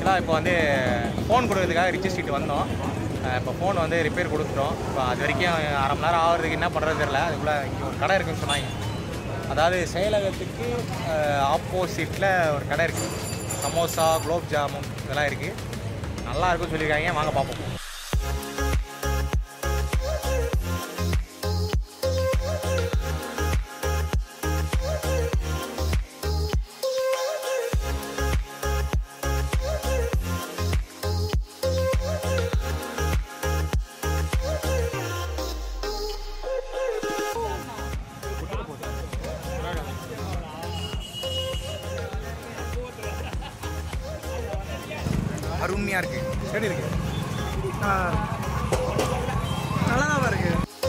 ஆக்சுவலாக இப்போ வந்து ஃபோன் கொடுக்கறதுக்காக ரிச்சி ஸ்ட்ரீட் வந்தோம் அஹ் இப்போ ஃபோன் வந்து ரிப்பேர் கொடுத்துட்டோம் இப்போ அது வரைக்கும் அரை மணி நேரம் ஆகிறதுக்கு என்ன பண்ணுறது தெரியல அதுக்குள்ளே இங்கே ஒரு கடை இருக்குன்னு சொன்னாங்க அதாவது செயலகத்துக்கு ஆப்போசிட்டில் ஒரு கடை இருக்குது சமோசா குலோப் ஜாமுன் இதெல்லாம் இருக்குது நல்லா இருக்குன்னு சொல்லியிருக்காங்க வாங்க பார்ப்போம் அருமையாக இருக்குது எப்படி இருக்குது நல்லா தான் இருக்கு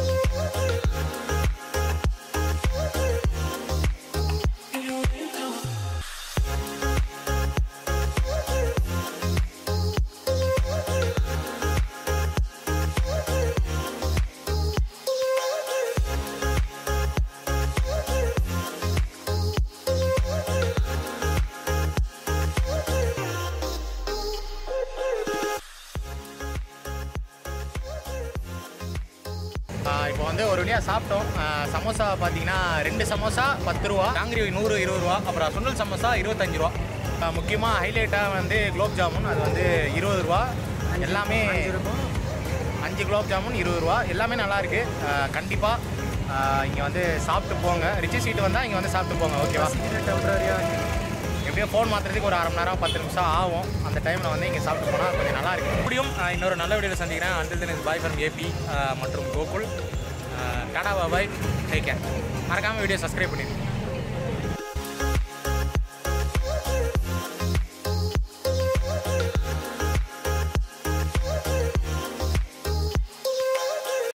இப்போ வந்து ஒரு வழியாக சாப்பிட்டோம் ஆஹ் சமோசா பார்த்தீங்கன்னா ரெண்டு சமோசா பத்து ரூபா டாங்கிரி நூறு இருபது ரூபா அப்புறம் சுண்டல் சமோசா இருபத்தஞ்சு ரூபா முக்கியமாக ஹைலைட்டாக வந்து குலோப் ஜாமுன் அது வந்து இருபது ரூபா எல்லாமே அஞ்சு குலோப் ஜாமுன் இருபது ரூபா எல்லாமே நல்லா இருக்கு கண்டிப்பாக இங்கே வந்து சாப்பிட்டு போங்க ரிச்சி சீட்டு வந்தால் இங்கே வந்து சாப்பிட்டு போங்க ஓகேவா டெம்பரரியாக எப்படியும் ஃபோன் மாற்றுறதுக்கு ஒரு அரை மணி நேரம் பத்து நிமிஷம் ஆகும் அந்த டைமில் வந்து இங்கே சாப்பிட்டு போனால் கொஞ்சம் நல்லா இருக்கும் இப்படியும் ஆஹ் இன்னொரு நல்ல வீடியோவில் சந்திக்கிறேன் until then bye from A B மற்றும் Gokul tata bye take care மறக்காமல் வீடியோ சப்ஸ்கிரைப் பண்ணிடுங்க